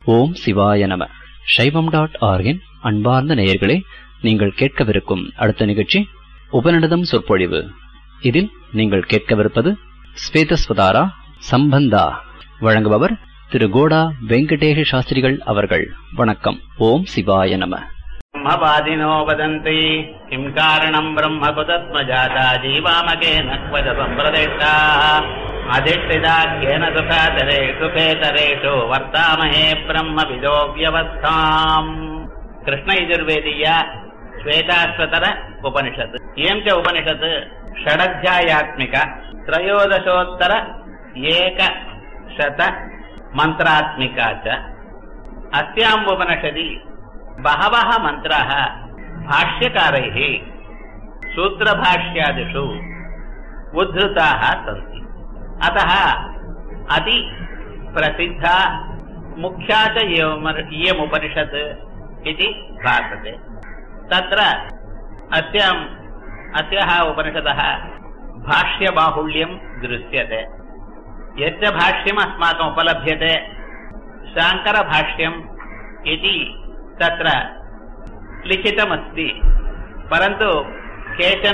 ஓம் சிவாய நம சைவம் டாட் ஆர்கின் அன்பார்ந்த நேயர்களே நீங்கள் கேட்கவிருக்கும் அடுத்த நிகழ்ச்சி உபநிடதம் சொற்பொழிவு இதில் நீங்கள் கேட்கவிருப்பது ஸ்வேதஸ்வதாரா சம்பந்தா வழங்குபவர் திரு கோடா வெங்கடேஷ சாஸ்திரிகள் அவர்கள் வணக்கம் ஓம் சிவாய நம ब्रह्मवादिनो वदन्ति किम् कारणम् ब्रह्म कुतत्मजाता जीवामकेन क्वच सम्प्रदिष्टाः अधिष्ठिताख्येन सुखातरेषु खेतरेषु वर्तामहे ब्रह्मविदो व्यवस्थाम् कृष्णयजुर्वेदीय श्वेताश्वतर उपनिषत् इयम् च उपनिषत् षडध्यायात्मिक त्रयोदशोत्तर एकशत मन्त्रात्मिका च अस्याम् उपनिषदि बहवः मन्त्राः भाष्यकारैः सूत्रभाष्यादिषु उद्धृताः सन्ति अतः अति प्रसिद्धा मुख्या च इयमुपनिषत् इति भासते तत्र अस्याम् अस्याः उपनिषदः भाष्यबाहुल्यम् दृश्यते यच्च भाष्यम् अस्माकम् उपलभ्यते शाङ्करभाष्यम् इति तत्र लिखितमस्ति परन्तु केचन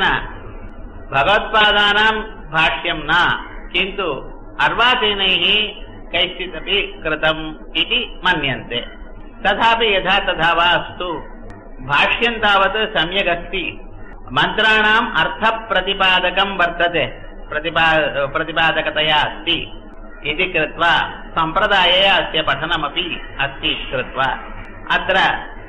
भगवत्पादानां भाष्यं न किन्तु अर्वाचीनैः कैश्चिदपि कृतम् इति मन्यन्ते तथापि यथा तथा वा अस्तु भाष्यं तावत् सम्यगस्ति मन्त्राणाम् अर्थप्रतिपादकं वर्तते प्रतिपा प्रतिपादकतया अस्ति इति कृत्वा सम्प्रदाये अस्य पठनमपि अस्ति कृत्वा अत्र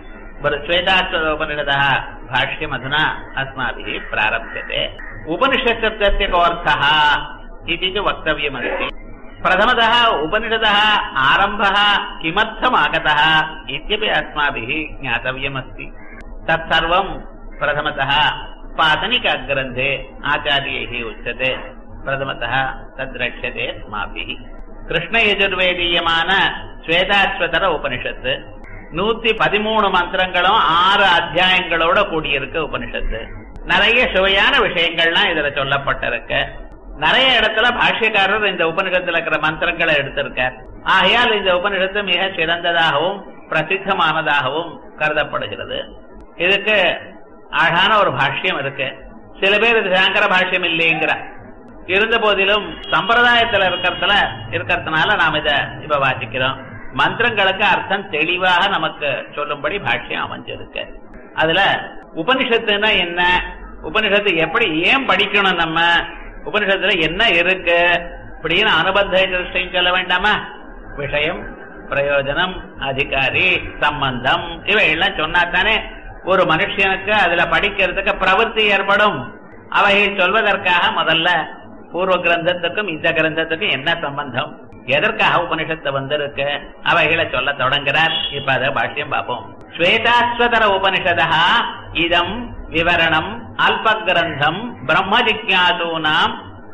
श्वेताक्षरोपनिषदः भाष्यमधुना अस्माभिः प्रारभ्यते उपनिषत्शब्दस्य कोऽर्थः इति च वक्तव्यमस्ति प्रथमतः उपनिषदः आरम्भः किमर्थमागतः इत्यपि अस्माभिः ज्ञातव्यमस्ति तत्सर्वम् प्रथमतः पातनिकग्रन्थे आचार्यैः उच्यते प्रथमतः तद्रक्ष्यते अस्माभिः கிருஷ்ணயஜுர்வேதீயமான ஸ்வேதாஸ்வதர உபனிஷத்து நூத்தி பதிமூணு மந்திரங்களும் ஆறு அத்தியாயங்களோட கூடியிருக்க உபனிஷத்து நிறைய சுவையான விஷயங்கள்லாம் இதுல சொல்லப்பட்டிருக்கு நிறைய இடத்துல பாஷ்யக்காரர் இந்த உபனிஷத்துல இருக்கிற மந்திரங்களை எடுத்திருக்கார் ஆகையால் இந்த உபனிஷத்து மிக சிறந்ததாகவும் பிரசித்தமானதாகவும் கருதப்படுகிறது இதுக்கு அழகான ஒரு பாஷ்யம் இருக்கு சில பேர் இது சாங்கர பாஷ்யம் இல்லைங்கிற இருந்த போதிலும் சம்பிரதாயத்துல இருக்கிறதுல இருக்கிறதுனால நாம் இத இப்ப வாசிக்கிறோம் மந்திரங்களுக்கு அர்த்தம் தெளிவாக நமக்கு சொல்லும்படி பாஷ்யம் அமைஞ்சிருக்கு அதுல உபனிஷத்துனா என்ன உபனிஷத்து எப்படி ஏன் படிக்கணும் நம்ம உபனிஷத்துல என்ன இருக்கு அப்படின்னு அனுபந்த திருஷ்டியும் சொல்ல வேண்டாமா விஷயம் பிரயோஜனம் அதிகாரி சம்பந்தம் இவையெல்லாம் சொன்னா தானே ஒரு மனுஷனுக்கு அதுல படிக்கிறதுக்கு பிரவൃத்தி ஏற்படும் அவைகள் சொல்வதற்காக முதல்ல பூர்வ கிரந்தத்துக்கும் இந்த கிரந்தத்துக்கும் என்ன சம்பந்தம் எதற்காக உபனிஷத்து வந்திருக்கு அவைகளை சொல்ல தொடங்குறார் இப்ப அத பாஷ்யம் பார்ப்போம் ஸ்வேதாஸ்வதர உபனிஷதா இதம் விவரணம் அல்ப கிரந்தம் பிரம்ம ஜிக்யாசூனாம்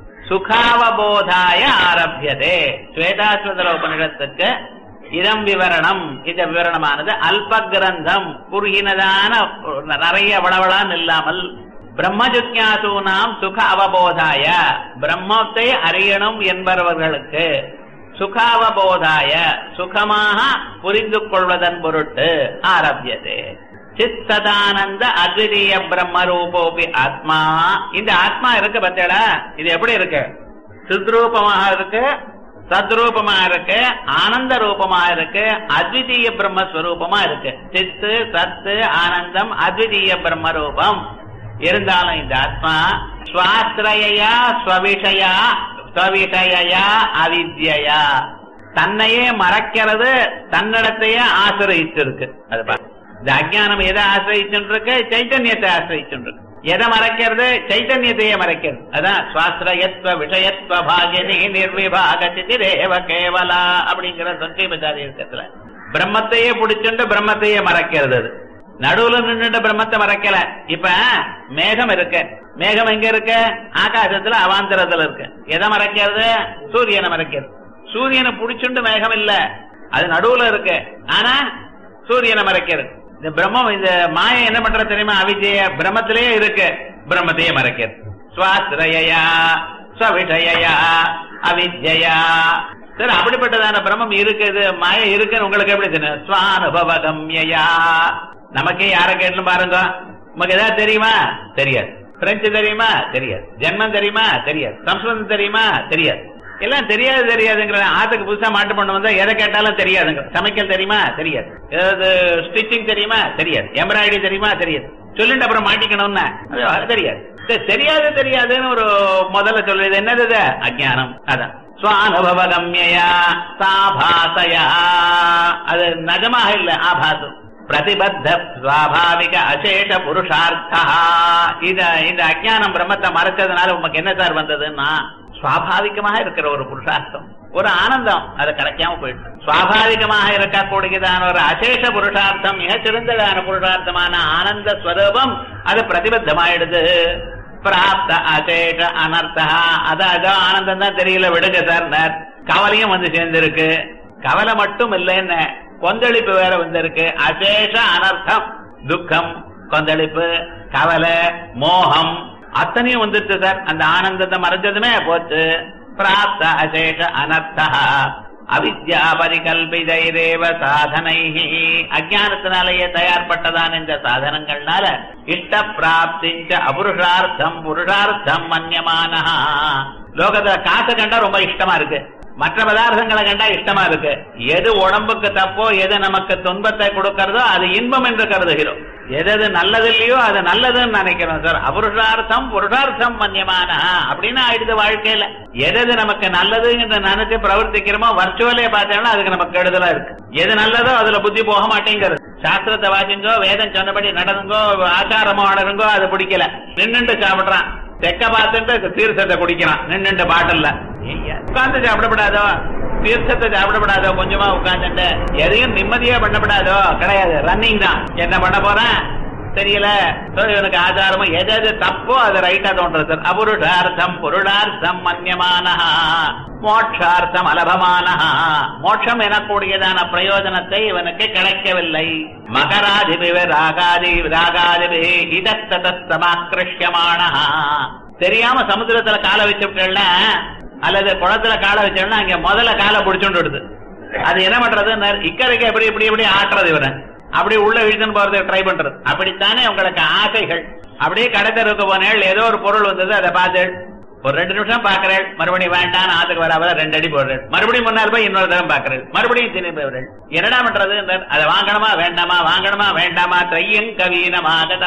சுகாவபோதாய ஆரம்பியதே ஸ்வேதாஸ்வதர உபனிஷத்துக்கு இதம் விவரணம் இந்த விவரணமானது அல்ப கிரந்தம் குறுகினதான நிறைய வளவளான் இல்லாமல் பிரம்மஜுக்யாசூனாம் சுக அவபோதாய பிரம்மத்தை அறியணும் என்பவர்களுக்கு சுக அவபோதாய சுகமாக புரிந்து கொள்வதன் பொருட்டு ஆரம்பியது சித்ததானந்த அத்விதீய பிரம்ம ரூபோபி ஆத்மா இந்த ஆத்மா இருக்கு பத்தேடா இது எப்படி இருக்கு சித்ரூபமாக இருக்கு சத்ரூபமா இருக்கு ஆனந்த ரூபமா இருக்கு அத்விதீய பிரம்மஸ்வரூபமா இருக்கு சித்து சத்து ஆனந்தம் அத்விதீய பிரம்ம ரூபம் இருந்தாலும் இந்த ஆத்மா சுவாசிரயா ஸ்வவிஷயா ஸ்வவிஷயா அவித்யா தன்னையே மறைக்கிறது தன்னிடத்தையே ஆசிரியிச்சிருக்கு அது இந்த அஜானம் எதை ஆசிரியிச்சுருக்கு சைத்தன்யத்தை ஆசிரியிச்சுருக்கு எதை மறைக்கிறது சைத்தன்யத்தையே மறைக்கிறது அதான் சுவாசிரயத்வ விஷயத்வ பாகினி நிர்விபாக சிதிரேவ கேவலா அப்படிங்கிற சொற்கைபச்சாரி இருக்கத்துல பிரம்மத்தையே பிடிச்சுண்டு பிரம்மத்தையே மறைக்கிறது அது நடுவுல நின்றுட்டு பிரம்மத்தை மறைக்கல இப்ப மேகம் இருக்கு மேகம் எங்க இருக்கு ஆகாசத்துல அவாந்தரத்துல இருக்கு எதை மறைக்கிறது சூரியனை மறைக்கிறது சூரியனை புடிச்சுண்டு மேகம் இல்ல அது நடுவுல இருக்கு ஆனா சூரியனை மறைக்கிறது இந்த பிரம்மம் இந்த மாயை என்ன பண்ற தெரியுமா அவிஜய பிரம்மத்திலேயே இருக்கு பிரம்மத்தையே மறைக்கிறது சுவாசிரயா ஸ்வவிஷயா அவித்யா சரி அப்படிப்பட்டதான பிரம்மம் இருக்குது மாய இருக்குன்னு உங்களுக்கு எப்படி தெரியும் ஸ்வானுபவ கம்யயா நமக்கே யார கேட்டலும் பாருங்க நமக்கு ஏதாவது தெரியுமா தெரியாது பிரெஞ்சு தெரியுமா தெரியாது ஜெர்மன் தெரியுமா தெரியாது சம்ஸ்கிருதம் தெரியுமா தெரியாது எல்லாம் தெரியாது தெரியாதுங்கிற ஆத்துக்கு புதுசா மாட்டு பண்ண வந்தா எதை கேட்டாலும் தெரியாதுங்க சமைக்கல் தெரியுமா தெரியாது ஏதாவது ஸ்டிச்சிங் தெரியுமா தெரியாது எம்ப்ராய்டரி தெரியுமா தெரியாது சொல்லிட்டு அப்புறம் மாட்டிக்கணும்னா அது அது தெரியாது சரி, தெரியாது தெரியாதுன்னு ஒரு முதல்ல சொல்றது என்னது இது? அஜ்ஞானம் அதான் ஸ்வானுபவகம்யா சாபாசயா அது நஜமாக இல்ல ஆபாசம் பிரதிபத்த சுவாபாவிக அசேஷ புருஷார்த்தா இத இந்த அஜ்ஞானம் பிரம்மத்தை மறைச்சதுனால உமக்கு என்ன சார் வந்ததுன்னா சுவாபாவிகமாக இருக்கிற ஒரு புருஷார்த்தம் ஒரு ஆனந்தம் அது கிடைக்காம போயிடுச்சு சுவாபாவிகமாக இருக்கக்கூடியதான ஒரு அசேஷ புருஷார்த்தம் மிக சிறந்ததான புருஷார்த்தமான ஆனந்த ஸ்வரூபம் அது பிரதிபத்தமாயிடுது பிராப்த அசேஷ அனர்த்தா அது அதோ ஆனந்தம் தான் தெரியல விடுங்க சார் கவலையும் வந்து சேர்ந்திருக்கு கவலை மட்டும் இல்லைன்னு கொந்தளிப்பு வேற வந்திருக்கு அசேஷ அனர்த்தம் துக்கம் கொந்தளிப்பு கவலை மோகம் அத்தனையும் வந்துருச்சு சார் அந்த ஆனந்தத்தை மறைஞ்சதுமே போச்சு பிராப்த அசேஷ அனர்த்தா அவித்யா பரிகல்பிதைரேவ சாதனை அஜானத்தினாலேயே தயார்பட்டதான இந்த சாதனங்கள்னால இஷ்ட பிராப்திஞ்ச அபுருஷார்த்தம் புருஷார்த்தம் மன்யமான லோகத்துல காசை கண்டா ரொம்ப இஷ்டமா இருக்கு மற்ற பதார்த்தங்களை கண்டா இஷ்டமா இருக்கு எது உடம்புக்கு தப்போ எது நமக்கு துன்பத்தை கொடுக்கறதோ அது இன்பம் என்று கருதுகிறோம் எது எது நல்லது இல்லையோ அது நல்லதுன்னு நினைக்கிறோம் சார் அபுருஷார்த்தம் புருஷார்த்தம் மன்யமான அப்படின்னு ஆயிடுது வாழ்க்கையில எது எது நமக்கு நல்லது என்று நினைச்சு பிரவர்த்திக்கிறோமோ வர்ச்சுவலே பார்த்தோம்னா அதுக்கு நமக்கு கெடுதலா இருக்கு எது நல்லதோ அதுல புத்தி போக மாட்டேங்கிறது சாஸ்திரத்தை வாசிங்கோ வேதம் சொன்னபடி நடந்துங்கோ ஆச்சாரமோ அடருங்கோ அது பிடிக்கல நின்னுட்டு சாப்பிடுறான் தெக்க பார்த்துட்டு தீர்த்தத்தை குடிக்கிறான் நின்னுட்டு பாட்டில்ல உட்கார்ந்து சாப்பிடப்படாதோ தீர்த்தத்தை சாப்பிடப்படாதோ கொஞ்சமா உட்கார்ந்துட்டு எதையும் நிம்மதியா பண்ணப்படாதோ கிடையாது ரன்னிங் தான் என்ன பண்ண போறேன் தெரியல So, இவனுக்கு ஆச்சாரமும் எது எது தப்போ அது ரைட்டா தோன்றது அபுருஷார்த்தம் புருஷார்த்தம் மன்யமான மோட்சார்த்தம் அலபமான மோட்சம் எனக்கூடியதான பிரயோஜனத்தை இவனுக்கு கிடைக்கவில்லை மகராதிபிவ ராகாதி ராகாதிபி இதத்தமாக்கிருஷ்யமான தெரியாம சமுத்திரத்துல காலை வச்சுட்டா அல்லது குளத்துல காலை வச்சோம்னா அங்க முதல்ல காலை பிடிச்சுட்டு விடுது அது என்ன பண்றது இக்கரைக்கு எப்படி இப்படி இப்படி ஆட்டுறது இவனை அப்படி உள்ள இழுத்துன்னு போறது ட்ரை பண்றது அப்படித்தானே உங்களுக்கு ஆசைகள் அப்படியே கடத்தருக்கு போனேள் ஏதோ ஒரு பொருள் வந்தது அதை பார்த்து ஒரு ரெண்டு நிமிஷம் பாக்குறேன் மறுபடியும் வேண்டாம் ஆத்துக்கு வராம ரெண்டு அடி போடுறேன் மறுபடியும் முன்னால் போய் இன்னொரு தரம் பாக்குறேன் மறுபடியும் திரும்பி போடுறேன் என்னடா பண்றது அதை வாங்கணுமா வேண்டாமா வாங்கணுமா வேண்டாமா தையங் கவீனமாகதா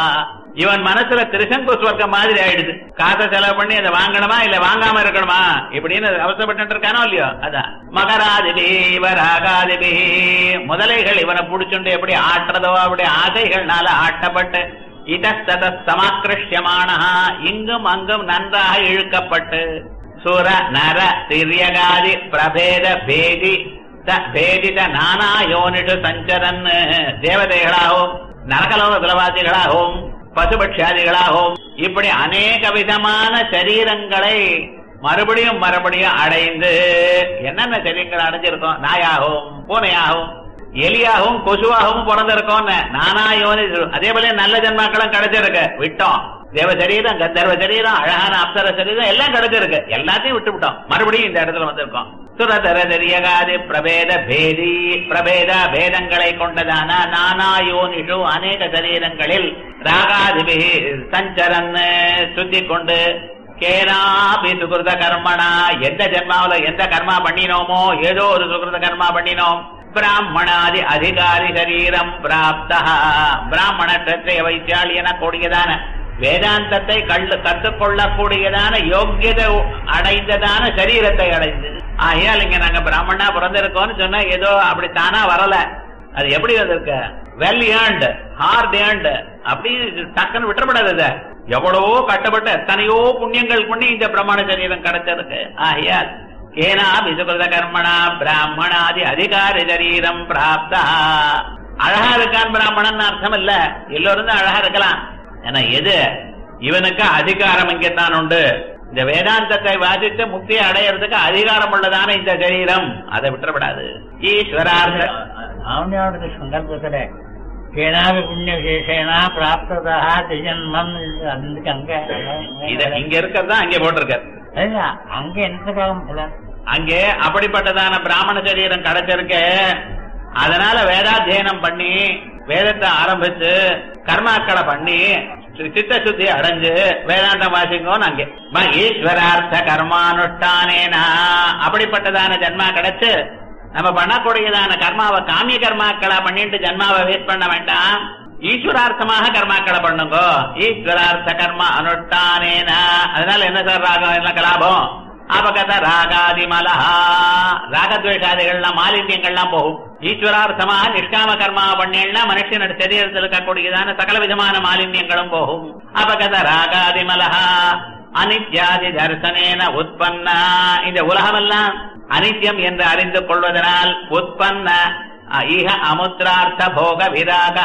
இவன் மனசுல திருசங்கு ஸ்வர்க்கம் மாதிரி ஆயிடுது காசை செலவு பண்ணி அதை வாங்கணுமா இல்ல வாங்காம இருக்கணுமா இப்படின்னு அவசரப்பட்டு இருக்கானோ இல்லையோ அதான் மகராதிபி இவராகாதிபி முதலைகள் இவனை புடிச்சுண்டு எப்படி ஆட்டுறதோ அப்படி ஆசைகள்னால ஆட்டப்பட்டு இதஸ்தத சமாக்கிருஷ்யமான இங்கும் அங்கும் நன்றாக இழுக்கப்பட்டு சுர நர திரியகாதி பிரபேத பேதி த- பேதித நானா யோனிஷு சஞ்சரன் தேவதைகளாகவும் நரகலோக குலவாசிகளாகவும் பசுபட்சாதிகளாகவும் இப்படி அநேக விதமான சரீரங்களை மறுபடியும் மறுபடியும் அடைந்து என்னென்ன சரீரங்கள் அடைஞ்சிருக்கோம் நாயாகவும் பூனையாகவும் எலியாகவும் கொசுவாகவும் பிறந்திருக்கோம் நானா யோனி அதே போல நல்ல ஜென்மாக்களும் கிடைச்சிருக்கு விட்டோம் தேவ சரீரம் கந்தர்வ சரீரம் அழகான அப்சர சரீரம் எல்லாம் கிடைச்சிருக்கு எல்லாத்தையும் விட்டு விட்டோம் மறுபடியும் இந்த இடத்துல வந்திருக்கோம் சுரதர தெரியகாதி பிரபேத பேதி பிரபேத பேதங்களை கொண்டதான நானா யோனிஷு அநேக சரீரங்களில் ராகாதிபி சஞ்சரன் சுத்தி கொண்டு கேனாபி சுகிருத கர்மனா எந்த ஜென்மாவில எந்த கர்மா பண்ணினோமோ ஏதோ ஒரு சுகிருத கர்மா பண்ணினோம் பிராமணாதி அதிகாரி சரீரம் பிராப்தா பிராமண கத்திரிய வைத்தியாளி என கூடியதான வேதாந்தத்தை கள்ளு கற்றுக்கொள்ளக்கூடியதான யோக்கியதை அடைந்ததான சரீரத்தை அடைந்து ஆகையால் இங்க நாங்க பிராமணா பிறந்திருக்கோம்னு சொன்னா ஏதோ அப்படி தானா வரல அது எப்படி வந்திருக்க வெல் ஏர்ன்டு ஹார்ட் ஏர்ன்டு அப்படி டக்குன்னு விட்டுறப்படாது இத. எவ்வளவோ கட்டப்பட்ட எத்தனையோ புண்ணியங்கள் பண்ணி இந்த பிரமாண சரீரம் கிடைச்சிருக்கு ஆகையால் ஏனா விசுகிருத கர்மணா பிராமணாதி அதிகாரி சரீரம் பிராப்தா அழகா இருக்கான் பிராமணன் அர்த்தம் இல்ல எல்லோரும் தான் அழகா இருக்கலாம் ஏன்னா எது இவனுக்கு அதிகாரம் இங்கத்தான் உண்டு இந்த வேதாந்தத்தை வாசித்து முக்தியை அடையிறதுக்கு அதிகாரம் உள்ளதான இந்த சரீரம் அதை விட்டுறப்படாது ஈஸ்வரார்த்த அவனோட சங்கல்பத்துல ஏனாவது புண்ணிய விசேஷனா பிராப்ததா திஜன்மம் அதுக்கு அங்க இத இங்க இருக்கிறதா அங்கே போட்டிருக்காரு இல்ல அங்க என்னதுக்காக இல்ல அங்கே அப்படிப்பட்டதான பிராமண சரீரம் கிடைச்சிருக்கு அதனால வேதாத்தியனம் பண்ணி வேதத்தை ஆரம்பிச்சு கர்மாக்களை பண்ணி சி- சித்த சுத்தி அடைஞ்சு வேதாந்தம் வாசிங்கோன்னு அங்கே ம ஈஸ்வரார்த்த கர்மானுஷ்டானேனா அப்படிப்பட்டதான ஜென்மா கிடைச்சு நம்ம பண்ணக்கூடியதான கர்மாவை காமிய கர்மாக்களா பண்ணிட்டு ஜென்மாவை வேஸ்ட் பண்ண வேண்டாம் ஈஸ்வரார்த்தமாக கர்மாக்களை பண்ணுங்க ஈஸ்வரார்த்த கர்ம அனுஷ்டானேனா அதனால என்ன சார் ராகம் என்ன கலாபம் அபகத ராகாதி மலஹா ராகத்வேஷாதிகள்லாம் மாலின்யங்கள்லாம் போகும் ஈஸ்வரார்த்தமாக நிஷ்காம கர்மா பண்ணேன்னா மனுஷனோட சரீரத்தில் இருக்கக்கூடியதான சகல விதமான மாலின்யங்களும் போகும் அபகத ராகாதி மலஹா அனித்யாதி தர்சனேன உற்பன்னா இந்த உலகமெல்லாம் அனித்யம் என்று அறிந்து கொள்வதனால் உற்பன்ன அஹ், இஹ அமுத்ரார்த்த போக விராக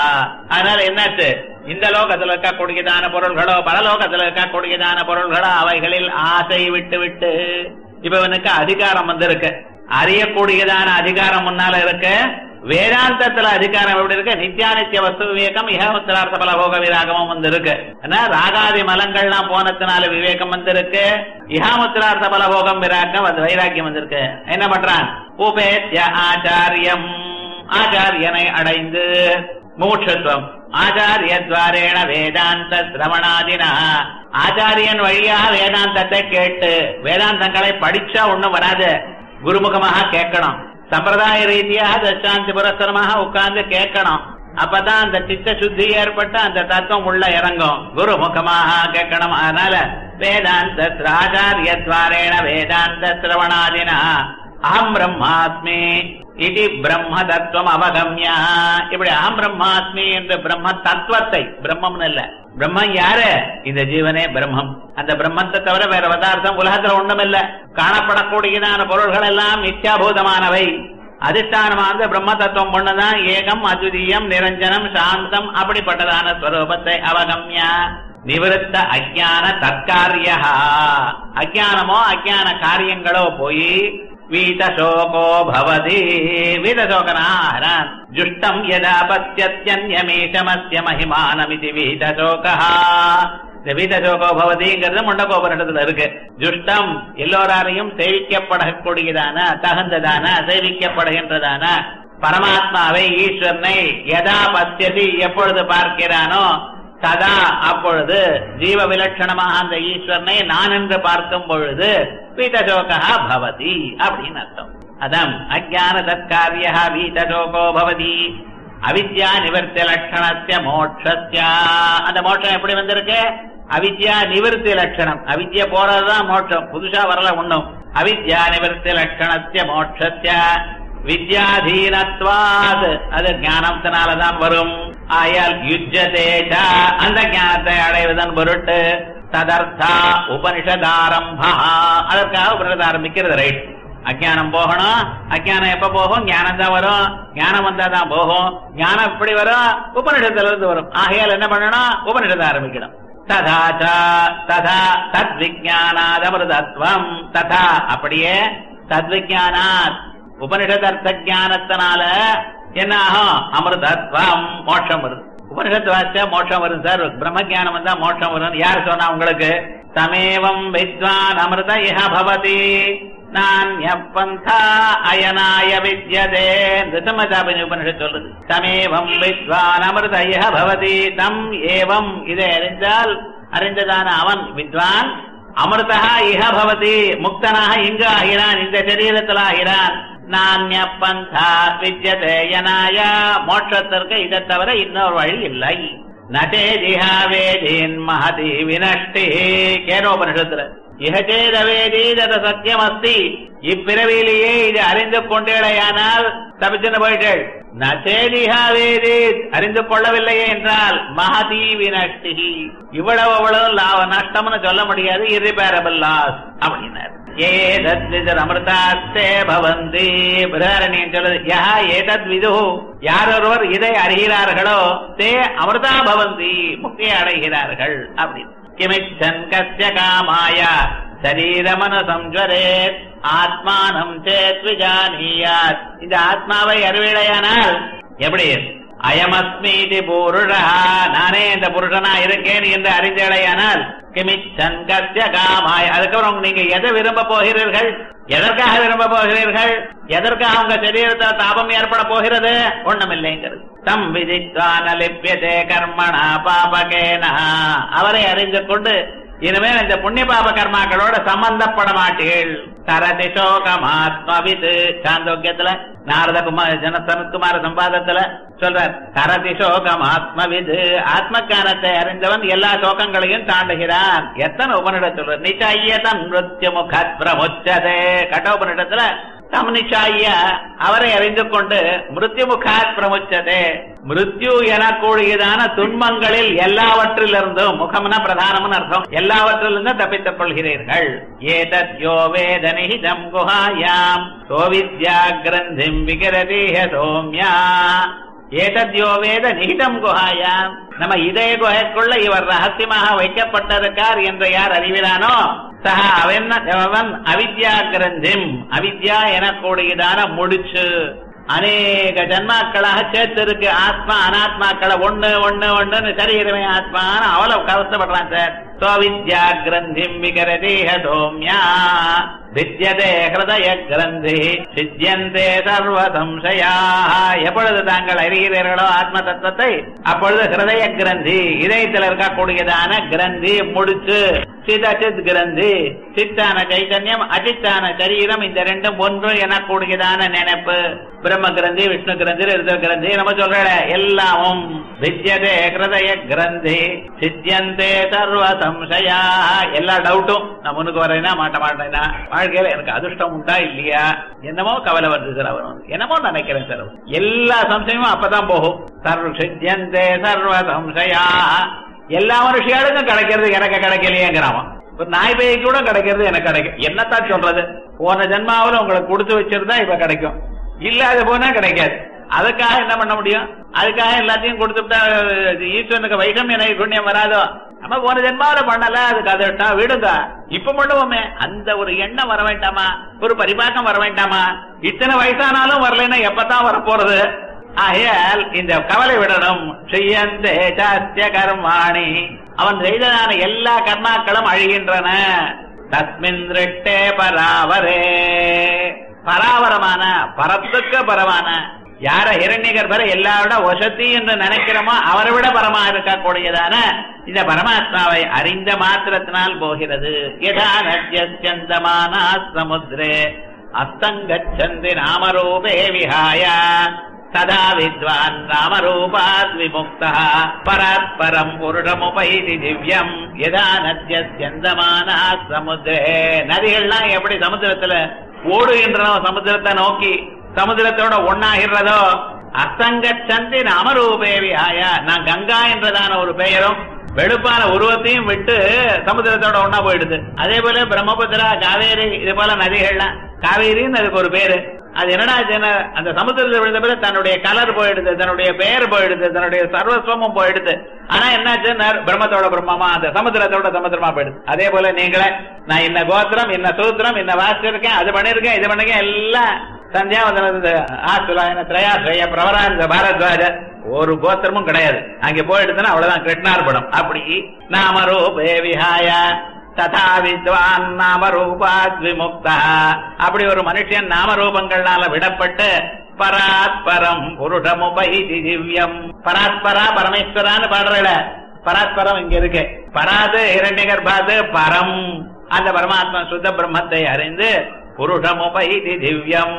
அதனால என்னாச்சு இந்த லோகத்தில் இருக்கக்கூடியதான பொருள்களோ பரலோகத்தில் இருக்கக்கூடியதான பொருள்களோ அவைகளில் ஆசை விட்டு விட்டு இப்ப இவனுக்கு அதிகாரம் வந்திருக்கு அறியக்கூடியதான அதிகாரம் முன்னால இருக்கு வேதாந்தத்துல அதிகாரம் எப்படி இருக்கு நித்யானித்திய வஸ்து விவேகம் இகமுத்திரார்த்த பல போக விராகமும் வந்து இருக்கு ஏன்னா ராகாதி மலங்கள்லாம் போனதுனால விவேகம் வந்திருக்கு இகாமுத்திரார்த்த பல போகம் விராகம் அது வைராக்கியம் வந்திருக்கு என்ன பண்றான் உபேத்ய ஆச்சாரியம் ஆச்சாரியனை அடைந்து மூட்சத்துவம் ஆச்சாரியத்வாரேண வேதாந்த சிரவணாதினா ஆச்சாரியன் வழியாக வேதாந்தத்தை கேட்டு வேதாந்தங்களை படிச்சா ஒண்ணும் வராது குருமுகமாக கேட்கணும் சம்பிரதாய ரீதியாக தசாந்தி புரஸ்தரமாக உட்கார்ந்து கேட்கணும் அப்பதான் அந்த சித்த சுத்தி ஏற்பட்டு அந்த தத்துவம் உள்ள இறங்கும் குரு முகமாக கேட்கணும் அதனால வேதாந்த ஆச்சாரியத்வாரேண வேதாந்த சிரவணாதினா அகம் பிரம்மாஸ்மி இது பிரம்ம தத்துவம் அவகம்ய இப்படி அகம் பிரம்மாஸ்மி என்ற பிரம்ம தத்துவத்தை பிரம்மம்னு இல்ல பிரம்மம் யாரு இந்த ஜீவனே பிரம்மம் அந்த பிரம்மத்தை தவிர வேற பதார்த்தம் உலகத்துல ஒண்ணும் இல்ல காணப்படக்கூடியதான பொருள்கள் எல்லாம் மித்யாபூதமானவை அதிஷ்டானமான பிரம்ம தத்துவம் ஒண்ணுதான் ஏகம் அத்விதீயம் நிரஞ்சனம் சாந்தம் அப்படிப்பட்டதான ஸ்வரூபத்தை அவகம்ய நிவிருத்த அஜான தற்காரியா அஜானமோ அஜான காரியங்களோ போய் வீதசோகோ பவதி வீதசோகனாரான் ஜுஷ்டம் யதா பத்தியத்யன்யமீஷமஸ்ய மகிமானமிதி வீதசோகா இந்த வீதசோகோ பவதிங்கிறது முண்டகோபுரத்துல இருக்கு ஜுஷ்டம் எல்லோராலையும் சேவிக்கப்படக்கூடியதான தகுந்ததான சேவிக்கப்படுகின்றதான பரமாத்மாவை ஈஸ்வரனை யதா பத்தியதி எப்பொழுது பார்க்கிறானோ சதா அப்பொழுது ஜீவ விலட்சணமாக அந்த ஈஸ்வரனை நான் என்று பார்க்கும் பொழுது வீதசோகா பவதி அப்படின்னு அர்த்தம் அதான் அஜான தற்காரிய வீதசோகோ பவதி அவித்யா நிவர்த்தி லட்சணத்திய மோட்சஸ்ய அந்த மோட்சம் எப்படி வந்திருக்கு அவித்யா நிவர்த்தி லட்சணம் அவித்ய போறதுதான் மோட்சம் புதுசா வரல ஒண்ணும் அவித்யா நிவர்த்தி லட்சணத்திய மோட்சஸ்ய வித்யாதீனத்வாத் அது ஞானத்தினாலதான் வரும் ஆயால் யுஜ்ஜதேஜ அந்த ஞானத்தை அடைவதன் பொருட்டு ததர்த்தா உபனிஷதாரம்பா அதற்காக உபனிஷத் ஆரம்பிக்கிறது ரைட் அஜானம் போகணும் அஜானம் எப்ப போகும் ஞானம் தான் வரும் ஞானம் வந்தா தான் போகும் ஞானம் எப்படி வரும் உபனிஷத்துல இருந்து வரும் ஆகையால் என்ன பண்ணணும் உபனிஷத்தை ஆரம்பிக்கணும் ததா ச ததா தத் விஜானாதமிருதத்வம் ததா அப்படியே தத்விஜானாத் உபனிஷத் அர்த்த ஞானத்தினால என்ன ஆகும் அமிர்தத்வம் மோட்சம் வருது உபனிஷத் வாசிச்சா மோட்சம் வரும் சார் பிரம்ம ஜானம் வந்தா மோட்சம் வரும் யார் சொன்னா உங்களுக்கு தமேவம் வித்வான் அமிர்த இஹ பவதி நானிய பந்தா அயனாய வித்யதே ரிதமதாபினி உபனிஷத் சொல்லுது தமேவம் வித்வான் அமிர்த இஹ பவதி தம் ஏவம் இதை அறிந்தால் அறிந்ததான அவன் வித்வான் அமிர்தா இஹ பவதி முக்தனாக இங்கு ஆகிறான் இந்த சரீரத்தில் ஆகிறான் நானிய பந்தா வித்யதே யனாய மோட்சத்திற்கு இதை தவிர இன்னொரு வழி இல்லை நதேதிஹா வேதீன் மகதி வினஷ்டி கேனோபனிஷத்துல இகச்சேதவேதி தத சத்தியம் அஸ்தி இப்பிறவியிலேயே இது அறிந்து கொண்டேடையானால் தப்பிச்சுன்னு போயிட்டேள் நச்சேதிஹா வேதி அறிந்து கொள்ளவில்லையே என்றால் மகதி வினஷ்டி இவ்வளவு அவ்வளவு லாப நஷ்டம்னு சொல்ல முடியாது irreparable லாஸ் அப்படின்னார் ஏதத் அமிர்தாஸ்தே பவந்தி பிரதாரணியன் சொல்லுது யா ஏதத் விது யாரொருவர் இதை அறிகிறார்களோ தே அமிர்தா பவந்தி முக்தியை அடைகிறார்கள் அப்படின்னு கிமிச்சன் கஸ்ய காமாய சரீரமனு சம்ஜரேத் ஆத்மானம் சேத் விஜானியாத் இந்த ஆத்மாவை அறிவிடையானால் எப்படி அயமஸ்மீதி புருஷா நானே இந்த புருஷனா இருக்கேன் என்று அறிந்தடையானால் கிமிச்சன் கஸ்ய காமாய அதுக்கப்புறம் நீங்க எதை விரும்ப போகிறீர்கள் எதற்காக விரும்ப போகிறீர்கள் எதற்காக உங்க சரீரத்தில் தாபம் ஏற்பட போகிறது ஒண்ணுமில்லைங்கிறது தம் விதித்வான லிப்பியதே கர்மணா பாபகேனா அவரை அறிந்து கொண்டு இனிமேல் இந்த புண்ணிய பாப கர்மாக்களோட சம்பந்தப்பட மாட்டீர்கள் தரதி சோகமாத்மவிது சாந்தோக்கியத்துல நாரத குமார் ஜன சனத்குமார சம்பாதத்துல சொல்றார் தரதி சோகம் ஆத்மவிது ஆத்மக்கானத்தை அறிந்தவன் எல்லா சோகங்களையும் தாண்டுகிறான் எத்தனை உபனிட சொல்ற நிச்சயதன் மிருத்யு முகாத் பிரமுச்சதே கட்டோபனிடத்துல தம் நிச்சாய அவரை அறிந்து கொண்டு மிருத்யு முகாத் பிரமுச்சதே மிருத்யு எனக்கூடியதான துன்பங்களில் எல்லாவற்றிலிருந்தும் முகம்னா பிரதானம்னு அர்த்தம் எல்லாவற்றிலிருந்தும் தப்பித்துக் கொள்கிறீர்கள் ஏதத் யோ வேத நிஹிதம் குஹாயாம் சோவித்யா கிரந்திம் விகரதீஹ சோம்யா ஏதத்யோ வேத நிகிதம் குஹாயாம் நம்ம இதய குகைக்குள்ள இவர் ரகசியமாக வைக்கப்பட்டிருக்கார் என்று யார் அறிவிறானோ சக அவன் அவன் அவித்யா கிரந்திம் அவித்யா எனக்கூடியதான முடிச்சு அநேக ஜன்மாக்களாக சேர்த்திருக்கு ஆத்மா அனாத்மாக்களை ஒண்ணு ஒண்ணு ஒண்ணுன்னு சரீரமே ஆத்மான்னு அவ்வளவு கவசப்படுறான் சார் சோவித்யா கிரந்திம் விகரதீஹ சோம்யா வித்யதே ஹிருதய கிரந்தி சித்தியந்தே சர்வ சம்சயா எப்பொழுது தாங்கள் அறிகிறீர்களோ ஆத்ம தத்துவத்தை அப்பொழுது ஹிருதய கிரந்தி இதயத்தில் இருக்கக்கூடியதான கிரந்தி முடிச்சு சிதச்சித் கிரந்தி சித்தான சைத்தன்யம் அச்சித்தான சரீரம் இந்த ரெண்டும் ஒன்று எனக்கூடியதான நினைப்பு பிரம்ம கிரந்தி விஷ்ணு கிரந்தி ருத்ர கிரந்தி நம்ம சொல்ற எல்லாமும் வித்யதே ஹிருதய கிரந்தி சித்தியந்தே சர்வ சம்சயா எல்லா டவுட்டும் நான் முன்னுக்கு வரேனா மாட்ட மாட்டேனா வாழ்க்கையில எனக்கு அதிர்ஷ்டம் உண்டா இல்லையா என்னமோ கவலை வருது சார் அவர் வந்து. என்னமோ நினைக்கிறேன் சார் அவர். எல்லா சம்சயமும் அப்பதான் போகும் சர்வ சித்தியந்தே சர்வ சம்சயா எல்லா மனுஷியாளுக்கும் கிடைக்கிறது எனக்கு கிடைக்கலையேங்கிறான் இப்ப நாய் பேய் கூட கிடைக்கிறது எனக்கு கிடைக்கும் என்னத்தான் சொல்றது போன ஜென்மாவில் உங்களுக்கு கொடுத்து வச்சிருந்தா இப்ப கிடைக்கும் இல்லாத போனா கிடைக்காது அதுக்காக என்ன பண்ண முடியும் அதுக்காக எல்லாத்தையும் கொடுத்துட்டா அஹ், ஈஸ்வரனுக்கு வைஷமிய நைகுண்யம் வராதோ நம்ம போன ஜென்மாவில பண்ணல அதுக்கு அதை விட்டா விடுங்க இப்ப பண்ணுவோமே அந்த ஒரு எண்ணம் வர வேண்டாமா ஒரு பரிபாக்கம் வர வேண்டாமா இத்தனை வயசானாலும் வரலைன்னா எப்பதான் வரப்போறது ஆகையால் இந்த கவலை விடணும் செய்யந்தே சாத்திய கர்மாணி அவன் செய்ததான எல்லா கர்மாக்களும் அழிகின்றன தஸ்மின் திருட்டே பராவரே பராவரமான பரத்துக்கு பரமான யார ஹிரண்யகர்பர எல்லாரோட வசதி என்று நினைக்கிறோமோ அவரை விட பரமா இருக்கக்கூடியதான இந்த பரமாத்மாவை அறிந்த மாத்திரத்தினால் போகிறது யதா நத்யந்தமான சமுத்திரே அஸ்தங்கச்சந்தி நாமரூபே விஹாய சதா வித்வான் நாமரூபாத் விமுக்தா பராத்பரம் புருஷமுபைதி திவ்யம் யதா நத்யந்தமான சமுத்திரே நதிகள்லாம் எப்படி சமுத்திரத்துல ஓடுகின்றனோ சமுத்திரத்தை நோக்கி சமுத்திரத்தோட ஒன்னாகிறதோ அசங்கச்சந்தி நாமரூபேவி ஆயா நான் கங்கா என்றதான ஒரு பெயரும் வெளுப்பான உருவத்தையும் விட்டு சமுத்திரத்தோட ஒன்னா போயிடுது அதே போல பிரம்மபுத்திரா காவேரி இது போல நதிகள்லாம் காவேரின்னு அதுக்கு ஒரு பேரு அது என்னடா ஆச்சுன்னா, அந்த சமுத்திரத்தில் விழுந்த பிறகு தன்னுடைய கலர் போயிடுது தன்னுடைய பெயர் போயிடுது தன்னுடைய சர்வஸ்வமும் போயிடுது ஆனா என்னாச்சுன்னா பிரம்மத்தோட பிரம்மமா அந்த சமுத்திரத்தோட சமுத்திரமா போயிடுது அதே போல நீங்களே நான் இன்ன கோத்திரம் இன்ன சூத்திரம் இன்ன வாசிச்சிருக்கேன் அது பண்ணிருக்கேன் இது பண்ணிருக்கேன் எல்லாம் சந்தியாவந்தனது ஆசுலாயன திரையாசிரிய பிரவராந்த பாரத்வாஜ ஒரு கோத்திரமும் கிடையாது அங்க போயிடுதுன்னா அவ்வளவுதான் கிருஷ்ணார்பணம் அப்படி நாமரூபே விஹாய ததா வித்வான் நாமரூபாத் விமுக்தா அப்படி ஒரு மனுஷன் நாமரூபங்கள்னால விடப்பட்டு பராத்பரம் புருஷமுபைதி திவ்யம் பராத்பரா பரமேஸ்வரான்னு பாடுறல பராத்பரம் இங்க இருக்கு பராது இரண்யகர்பாது பரம் அந்த பரமாத்மா சுத்த பிரம்மத்தை அறிந்து புருஷமுபைதி திவ்யம்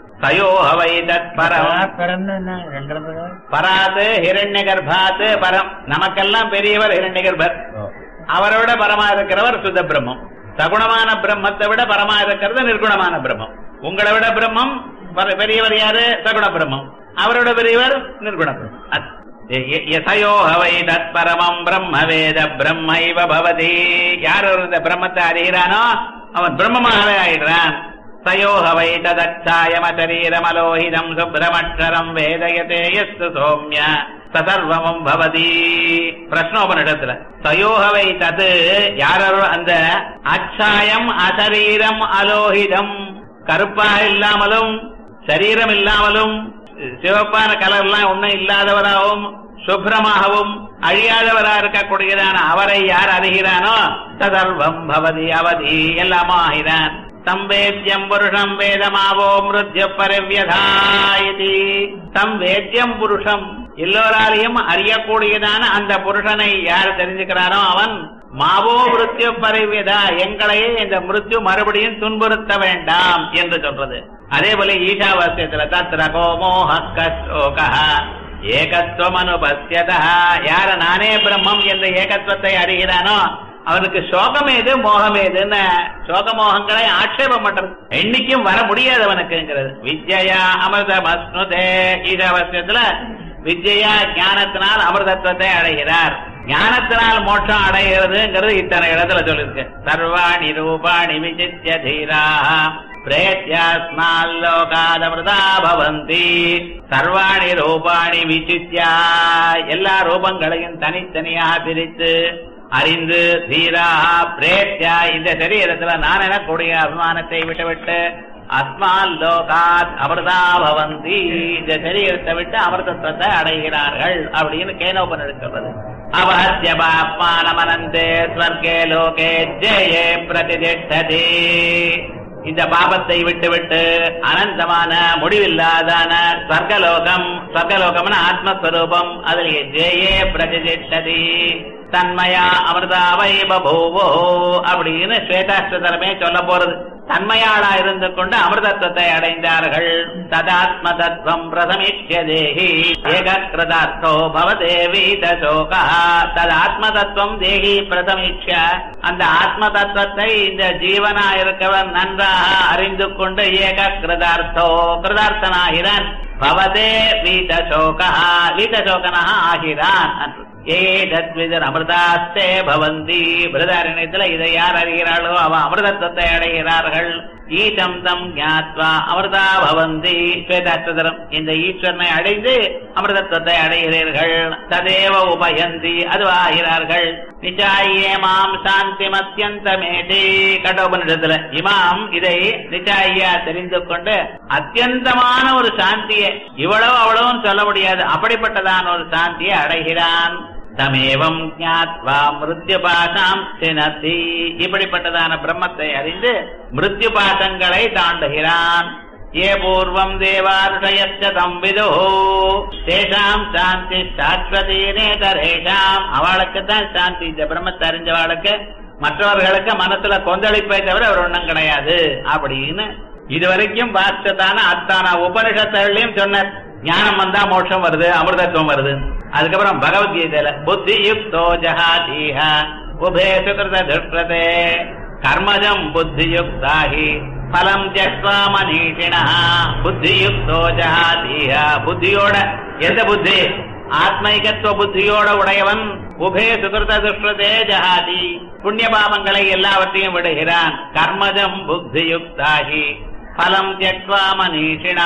தயோஹவை தத் பரம் பிறந்து என்ன ரெண்டு பேரும் பராது ஹிரண்யகர்பாத் பரம் நமக்கெல்லாம் பெரியவர் ஹிரண்யகர்பர் அவரோட பரமா இருக்கிறவர் சுத்த பிரம்மம் சகுணமான பிரம்மத்தை விட பரமா இருக்கிறது நிர்குணமான பிரம்மம் உங்களை விட பிரம்மம் பர- பெரியவர் யாரு சகுண பிரம்மம் அவரோட பெரியவர் நிர்குண பிரம்மம் அது. எ- எ- யசயோ ஹவை தத் பரமம் பிரம்ம வேத பிரம்மைவ பவதி யார் ஒரு இந்த பிரம்மத்தை அறிகிறானோ அவன் பிரம்மமாகவே ஆயிடுறான் சயோஹவை ததச்சாயம சரீரமலோஹிதம் சுப்ரமட்சரம் வேதயதே எஸ்து சோம்ய சதர்வமம் பவதி பிரஷ்னோபனிடத்துல சயோகவை தது யாரோ அந்த அச்சாயம் அசரீரம் அலோகிதம் கருப்பாக இல்லாமலும் சரீரம் இல்லாமலும் சிவப்பான கலர்லாம் ஒண்ணும் இல்லாதவராகவும் சுப்ரமாகவும் அழியாதவரா இருக்கக்கூடியதான அவரை யார் அறிகிறானோ சதர்வம் பவதி அவதி எல்லாமா ஆகிறான் தம் வேத்யம் புருஷம் வேதமாவோ மிருத்யு பரிவியதாயதி தம் வேத்யம் புருஷம் எல்லோராலையும் அறியக்கூடியதான அந்த புருஷனை யார் தெரிஞ்சுக்கிறானோ அவன் மாவோ மிருத்யு பரிவியதா எங்களையே இந்த மிருத்யு மறுபடியும் துன்புறுத்த வேண்டாம் என்று சொல்றது அதே போல ஈஷாவாசியத்துல தத்ர கோமோஹ கஷ்டோகா ஏகத்துவம் அனுபத்தியதா யார நானே பிரம்மம் என்ற ஏகத்துவத்தை அறிகிறானோ அவனுக்கு சோகம் ஏது மோகம் ஏதுன்னு சோக மோகங்களை ஆட்சேபம் பண்றது என்னைக்கும் வர முடியாது அவனுக்குங்கிறது வித்யா அமிர்தம் அஸ்னுதே ஈஷாவாசியத்துல வித்யா ஞானத்தினால் அமிர்தத்துவத்தை அடைகிறார் ஞானத்தினால் மோட்சம் அடைகிறதுங்கிறது இத்தனை இடத்துல சொல்லிருக்கு சர்வாணி ரூபாணி விசித்திய தீரா பிரேத்யாஸ்மால்லோகாதமிருதா பவந்தி சர்வாணி ரூபாணி விசித்யா எல்லா ரூபங்களையும் தனித்தனியாக பிரித்து அறிந்து தீரா பிரேத்யா இந்த சரீரத்துல நான் எனக்கூடிய அபிமானத்தை விட்டுவிட்டு அஸ்மால் லோகாத் அமிர்தா பவந்தி இந்த சரீரத்தை விட்டு அமிர்தத்துவத்தை அடைகிறார்கள் அப்படின்னு கேனோபன் சொல்றது அவஹத்ய பாப்மானமனந்தே ஸ்வர்கே லோகே ஜெயே பிரதிதிஷ்டதி இந்த பாபத்தை விட்டுவிட்டு அனந்தமான முடிவில்லாதான ஸ்வர்கலோகம் ஸ்வர்கலோகம்னு ஆத்மஸ்வரூபம் அதில் ஜெயே பிரதிதிஷ்டதி தன்மயா அமிர்தாவை பபூவோ அப்படின்னு ஸ்வேதாஸ்வதரமே சொல்ல போறது தன்மையாளா இருந்து கொண்டு அமிர்தத்துவத்தை அடைந்தார்கள் ததாத்ம தத்துவம் பிரதமிஷ்ய தேகி ஏகக்கிருதார்த்தோ பவதேவி தசோகா ததாத்ம தத்துவம் தேகி பிரதமிஷ்ய அந்த ஆத்ம தத்துவத்தை இந்த ஜீவனா இருக்கவன் நன்றாக அறிந்து கொண்டு ஏகக்கிருதார்த்தோ கிருதார்த்தனாகிறான் பவதே வீதசோகா வீதசோகனா ஆகிறான் என்று ஏதத்விதர் அமிர்தாஸ்தே பவந்தி பிரதாரண்யத்துல இதை யார் அறிகிறாளோ அவ அமிர்தத்துவத்தை அடைகிறார்கள் ஈசம் தம் ஞாத்வா அமிர்தா பவந்தி ஸ்வேதாஸ்வதரம் இந்த ஈஸ்வரனை அடைந்து அமிர்தத்துவத்தை அடைகிறீர்கள் ததேவ உபயந்தி அதுவாகிறார்கள் நிச்சாயே மாம் சாந்தி அத்தியந்தமேதி கடோபனிடத்துல இமாம் இதை நிச்சாயா தெரிந்து கொண்டு அத்தியந்தமான ஒரு சாந்தியை இவ்வளவு அவ்வளவும் சொல்ல முடியாது அப்படிப்பட்டதான ஒரு சாந்தியை அடைகிறான் தமேவம் ஞாத்வா மிருத்யு பாசாம் சினத்தி இப்படிப்பட்டதான பிரம்மத்தை அறிந்து மிருத்யு பாசங்களை தாண்டுகிறான் ஏ பூர்வம் தேவாருஷயச்ச தம்பிதோ தேஷாம் சாந்தி சாஸ்வதி நேதரேஷாம் அவளுக்கு தான் சாந்தி இந்த பிரம்மத்தை அறிஞ்சவாளுக்கு மற்றவர்களுக்கு மனசுல கொந்தளிப்பை தவிர ஒரு ஒண்ணும் கிடையாது அப்படின்னு இதுவரைக்கும் வாஸ்ததான அத்தான உபனிஷத்துகளையும் சொன்னார் ஞானம் வந்தா மோட்சம் வருது அமிர்தத்துவம் வருது அதுக்கப்புறம் பகவத்கீதையில புத்தி யுக்தோ ஜஹாதீஹ உபே சுகிருத திருஷ்டதே கர்மஜம் புத்தி யுக்தாஹி பலம் ஜஸ்வா மனீஷிணா புத்தி யுக்தோ ஜஹாதீஹ புத்தியோட எந்த புத்தி ஆத்மைகத்துவ புத்தியோட உடையவன் உபே சுகிருத துஷ்டதே ஜஹாதி புண்ணிய பாவங்களை எல்லாவற்றையும் விடுகிறான் கர்மஜம் புத்தி யுக்தாகி பலம் தியக்வா மனீஷிணா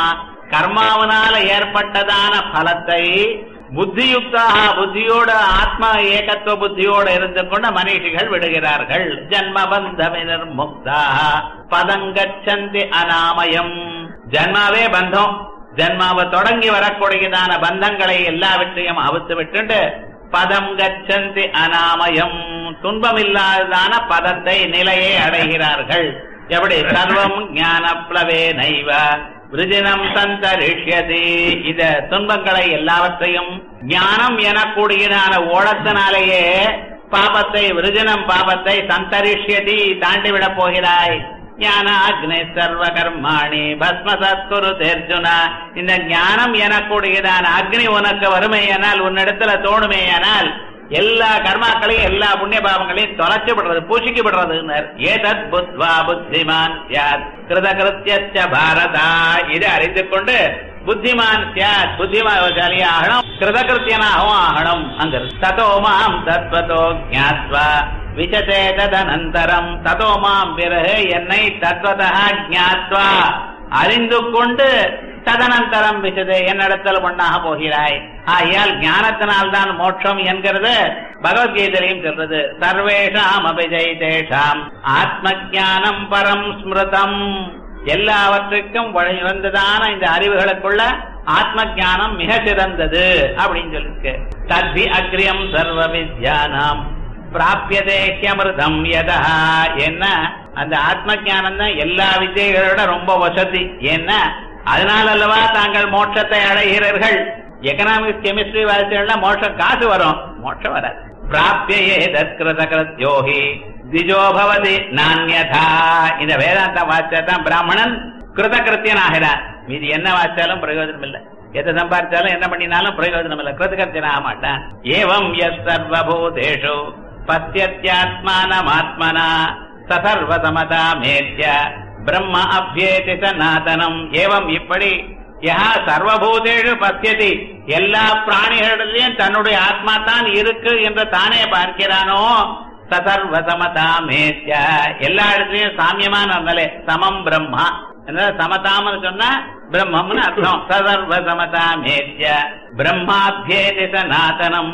கர்மாவனால ஏற்பட்டதான பலத்தை புத்தியுக்தாக புத்தியோட ஆத்ம ஏகத்துவ புத்தியோட இருந்து கொண்ட மனிஷிகள் விடுகிறார்கள் ஜன்ம பந்தமினர் முக்தா பதங்கச்சந்தி அனாமயம் ஜன்மாவே பந்தம் ஜன்மாவை தொடங்கி வரக்கூடியதான பந்தங்களை எல்லாவற்றையும் அவுத்து விட்டுண்டு பதம் கச்சந்தி அனாமயம் துன்பமில்லாததான பதத்தை நிலையை அடைகிறார்கள் எப்படி சர்வம் ஞான பிளவே நைவ விருஜினம் சந்தரிஷ்யதி இத துன்பங்களை எல்லாவற்றையும் ஞானம் எனக்கூடியதான ஓடத்தினாலேயே பாபத்தை விருஜனம் பாபத்தை சந்தரிஷ்யதி தாண்டிவிடப் போகிறாய் ஞான அக்னி சர்வ கர்மாணி பஸ்ம சத்குரு தேர்ஜுனா இந்த ஞானம் எனக்கூடியதான அக்னி உனக்கு வறுமையானால் உன்னிடத்துல தோணுமேயானால் எல்லா கர்மாக்களையும் எல்லா புண்ணிய பாவங்களையும் தொலைச்சு விடுறது பூசிக்கு விடுறது ஏதத் புத்வா புத்திமான் சியாத் கிருத கிருத்திய பாரதா இதை அறிந்து கொண்டு புத்திமான் சியாத் புத்திமாசாலி ஆகணும் கிருதகிருத்தியனாகவும் ஆகணும் அங்க ததோ மாம் தத்வதோ ஜாத்வா விசதே ததனந்தரம் ததோ மாம் பிறகு என்னை தத்வதா ஜாத்வா அறிந்து கொண்டு ததனந்தரம் விசது என்னிடத்தில் ஒன்னாக போகிறாய் ஆகையால் ஞானத்தினால்தான் மோட்சம் என்கிறது பகவத்கீதையிலையும் சொல்றது சர்வேஷாம் அபிஜய் தேஷாம் ஆத்ம ஜானம் பரம் ஸ்மிருதம் எல்லாவற்றுக்கும் வந்ததான இந்த அறிவுகளுக்குள்ள ஆத்ம ஜானம் மிக சிறந்தது அப்படின்னு சொல்லிருக்கு தத்தி அக்ரியம் சர்வ வித்யானாம் பிராபியதே ஹியமிருதம் யதா என்ன அந்த ஆத்ம ஞானம் தான் எல்லா வித்தைகளோட ரொம்ப வசதி ஏன்னா அதனால அல்லவா தாங்கள் மோட்சத்தை அடைகிறீர்கள் எக்கனாமிக்ஸ் கெமிஸ்ட்ரி வாசிச்சா மோட்சம் காசு வரும் மோட்சம் வராது பிராபியே தத்கிருத கிருத்யோகி திஜோ பவதி நான்யதா இந்த வேதாந்த வாசிச்சாதான் பிராமணன் கிருதகிருத்தியன் ஆகிறான் மீதி என்ன வாசிச்சாலும் பிரயோஜனம் இல்லை எதை சம்பாதிச்சாலும் என்ன பண்ணினாலும் பிரயோஜனம் இல்லை கிருதகிருத்தியன் ஆக மாட்டான் ஏவம் எஸ் சர்வபூதேஷு பத்தியத்யாத்மானமாத்மனா சசர்வசமதா மேத்ய பிரம்ம அபியேதி சநாதனம் ஏவம் இப்படி யா சர்வபூதேஷு பத்தியதி எல்லா பிராணிகளிலையும் தன்னுடைய ஆத்மா தான் இருக்கு என்று தானே பார்க்கிறானோ சசர்வசமதா மேத்ய எல்லா இடத்துலயும் சாமியமான நிலை சமம் பிரம்மா என்ன சமதாமன்னு சொன்னா பிரம்மம்னு அர்த்தம் சசர்வ சமதா மேத்ய பிரம்மாபியேதி சநாதனம்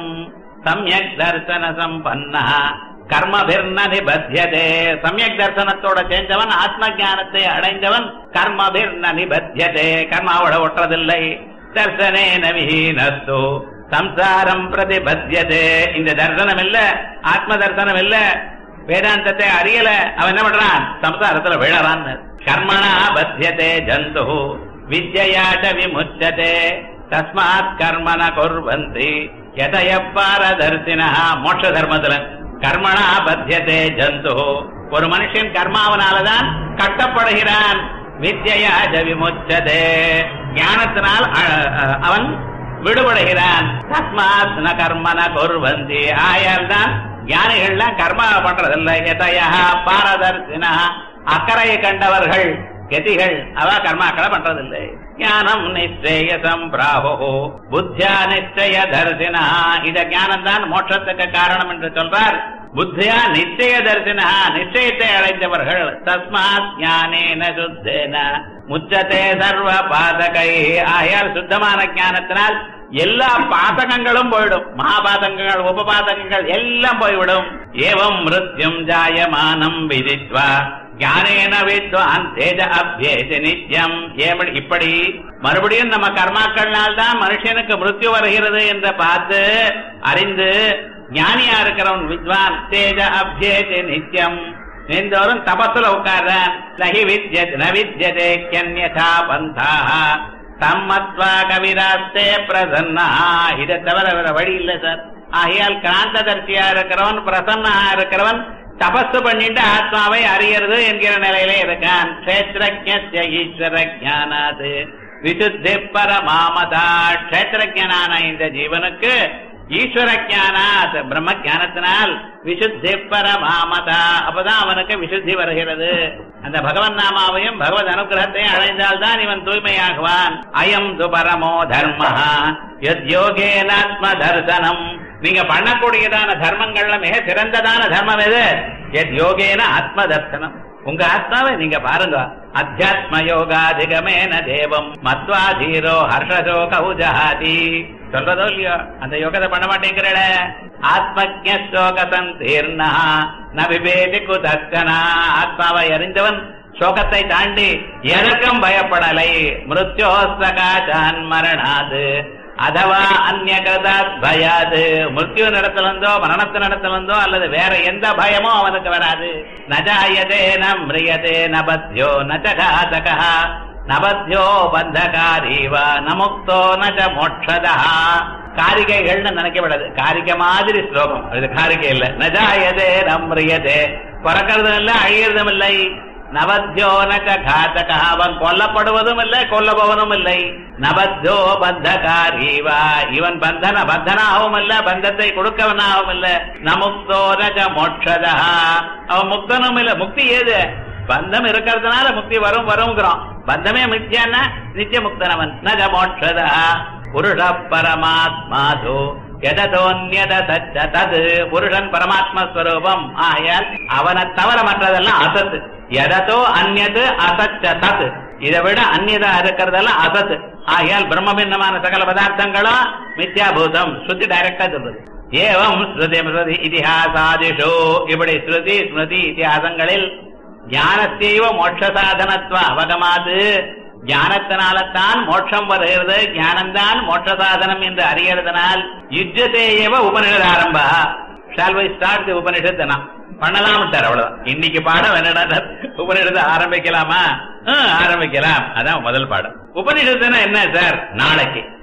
சமயக் தர்சன சம்பன்னா கர்மபிர்ன நிபத்தியதே சமயக் தர்சனத்தோட சேர்ந்தவன் ஆத்ம ஞானத்தை அடைந்தவன் கர்மபிர்ன நிபத்தியதே கர்மாவோட ஒட்டுறதில்லை தர்சனே நவீனஸ்து சம்சாரம் பிரதிபத்தியதே இந்த தர்சனம் இல்ல ஆத்ம தர்சனம் இல்ல வேதாந்தத்தை அறியல அவன் என்ன பண்றான் சம்சாரத்துல விழறான் கர்மணா பத்தியதே ஜந்து வித்யாட்ட விமுச்சதே தஸ்மாத் கர்மண குர்வந்தி எதய பாரதர்சினா மோட்ச தர்மத்துல கர்மணா பத்தியதே ஜந்து ஒரு மனுஷன் கர்மாவனாலதான் கட்டப்படுகிறான் வித்யாஜ விமுச்சதே ஞானத்தினால் அ- அ- அவன் விடுபடுகிறான் தஸ்மாத் ந கர்மன குர்வந்தி ஆயால் தான் ஞானிகள்லாம் கர்மா பண்றதில்லை எதையா பாரதர்சினா அக்கறையை கண்டவர்கள் கதிகள் அவ கர்மாக்களை பண்றதில்லை ஞானம் நிச்சயசம் பிராபோ புத்தியா நிச்சய தரிசினா இந்த ஞானம் தான் மோட்சத்துக்கு காரணம் என்று சொல்றார் புத்தியா நிச்சய தரிசினா நிச்சயத்தை அடைந்தவர்கள் தஸ்மாத் ஞானேன சுத்தேன முச்சதே சர்வ பாதகை ஆயால் சுத்தமான ஞானத்தினால் எல்லா பாதகங்களும் போயிடும் மகாபாதகங்கள் உபபாதகங்கள் எல்லாம் போய்விடும் ஏவம் மிருத்யும் ஜாயமானம் விதித்வா ஞானேன வித்வான் தேஜ அபியேஜ நித்யம் ஏபடி இப்படி மறுபடியும் நம்ம கர்மாக்கள்னால் தான் மனுஷனுக்கு மிருத்யு வருகிறது என்று பார்த்து அறிந்து ஞானியா இருக்கிறவன் வித்வான் தேஜ அபியேஜ நித்யம் எந்தோறும் தபசுல உட்கார்றான் நகி வித்யத் ந வித்யதே கியன்யதா பந்தாக சம்மத்வா கவிராஸ்தே பிரசன்னா இதை தவிர வேற வழி இல்லை சார் ஆகையால் கிராந்ததர்சியா இருக்கிறவன் பிரசன்னா இருக்கிறவன் தபசு பண்ணிட்டு ஆத்மாவை அறியறது என்கிற நிலையிலே இருக்கான் கஷேத்திரஜ்ய ஈஸ்வர ஜானாது விசுத்தி பரமாமதா கஷேத்திரஜனான இந்த ஜீவனுக்கு ஈஸ்வர ஜானாத் பிரம்ம ஜானத்தினால் விசுத்தி பரமாமதா அப்பதான் அவனுக்கு விசுத்தி வருகிறது அந்த பகவன் நாமாவையும் பகவத் அனுகிரகத்தையும் அடைந்தால் தான் இவன் தூய்மையாகுவான் அயம் து பரமோ தர்ம யத் யோகேனாத்ம தர்சனம் நீங்க பண்ணக்கூடியதான தர்மங்கள்ல மிக சிறந்ததான தர்மம் எது எத் யோகேன ஆத்ம தர்சனம் உங்க ஆத்மாவை நீங்க பாருங்க அத்தியாத்ம யோகாதிகமேன தேவம் மத்வா தீரோ ஹர்ஷசோக உஜாதி சொல்றதோ இல்லையோ அந்த யோகத்தை பண்ண மாட்டேங்கிறட ஆத்மஜோக சந்தீர்ணா ந விவேதி குதர்ச்சனா ஆத்மாவை அறிந்தவன் சோகத்தை தாண்டி எதற்கும் பயப்படலை மிருத்யோஸ்தகாச்சான் மரணாது அதவா அந்நிய கதாத் பயாது மிருத்யு நடத்திலிருந்தோ மரணத்து நடத்திலிருந்தோ அல்லது வேற எந்த பயமோ அவனுக்கு வராது நஜாயதே ந மிரியதே நபத்யோ நகாதகா நபத்யோ பந்தகாரீவா நமுக்தோ நஜ மோட்சதா காரிகைகள்னு நினைக்கப்படாது காரிகை மாதிரி ஸ்லோகம் இது காரிகை இல்ல நஜாயதே நம்ரியதே பிறக்கிறதும் இல்ல அழியறதும் இல்லை நவத்யோ நக காத்தக அவன் கொல்லப்படுவதும் இல்லை கொல்லபவனும் இல்லை நவத்யோ பந்தகாரீவா இவன் பந்தன பந்தனாகவும் இல்ல பந்தத்தை கொடுக்கவனாகவும் இல்ல நமுக்தோ நக மோட்சதா அவன் முக்தனும் இல்ல முக்தி ஏது பந்தம் இருக்கிறதுனால முக்தி வரும் வருங்கிறோம் பந்தமே மித்யான்னா நித்திய முக்தனவன் நக மோட்சதா புருஷ பரமாத்மாது எததோன்யத சச்ச தது புருஷன் பரமாத்ம ஸ்வரூபம் ஆகையால் அவனை தவிர மற்றதெல்லாம் அசத்து எததோ அந்நது அசச்ச தத் இதை விட அந்நியதா இருக்கிறதெல்லாம் அசத்து ஆகையால் பிரம்மபின்னமான சகல பதார்த்தங்களும் மித்யாபூதம் ஸ்ருதி டைரக்டா சொல்றது ஏவம் ஸ்ருதி ஸ்ருதி இதிஹாசாதிஷு இப்படி ஸ்ருதி ஸ்மிருதி இத்திஹாசங்களில் ஞானத்தேவ மோட்ச சாதனத்துவ அவகமாது ஞானத்தினால்தான் மோட்சம் வருகிறது ஞானம்தான் மோட்ச சாதனம் என்று அறியறதனால் யுத்தத்தேயவ உபனிஷத் ஆரம்ப shall we start the Upanishad பண்ணலாம்ட்டார் அவ்வளவுதான் இன்னைக்கு பாடம் என்னடா உபநிடத்தை ஆரம்பிக்கலாமா ஆ, ஆரம்பிக்கலாம் அதான் முதல் பாடம் உபநிடத்துனா என்ன சார் நாளைக்கு